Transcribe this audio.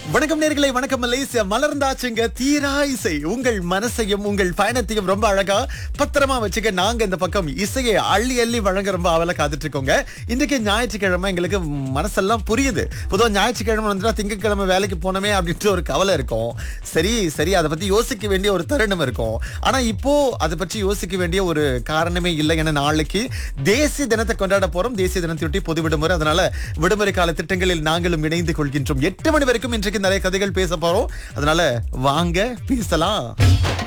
வணக்கம் நேர்களை வணக்கம் மலேசியா மலர்ந்தாச்சுங்க தீரா இசை உங்கள் மனசையும் உங்கள் பயணத்தையும் ரொம்ப அழகா பத்திரமா வச்சுக்க நாங்க இந்த பக்கம் இசையை அள்ளி அள்ளி வழங்க ரொம்ப அவல காத்துட்டு இருக்கோங்க இன்றைக்கு ஞாயிற்றுக்கிழமை எங்களுக்கு மனசெல்லாம் புரியுது பொதுவா ஞாயிற்றுக்கிழமை வந்துட்டா திங்கட்கிழமை வேலைக்கு போனோமே அப்படின்ற ஒரு கவலை இருக்கும் சரி சரி அதை பத்தி யோசிக்க வேண்டிய ஒரு தருணம் இருக்கும் ஆனா இப்போ அதை பற்றி யோசிக்க வேண்டிய ஒரு காரணமே இல்லை என நாளைக்கு தேசிய தினத்தை கொண்டாட போறோம் தேசிய தினத்தையொட்டி பொது விடுமுறை அதனால விடுமுறை கால திட்டங்களில் நாங்களும் இணைந்து கொள்கின்றோம் எட்டு மணி வரைக்கும் இன்றைக்கு நிறைய கதைகள் பேச போறோம் அதனால வாங்க பேசலாம்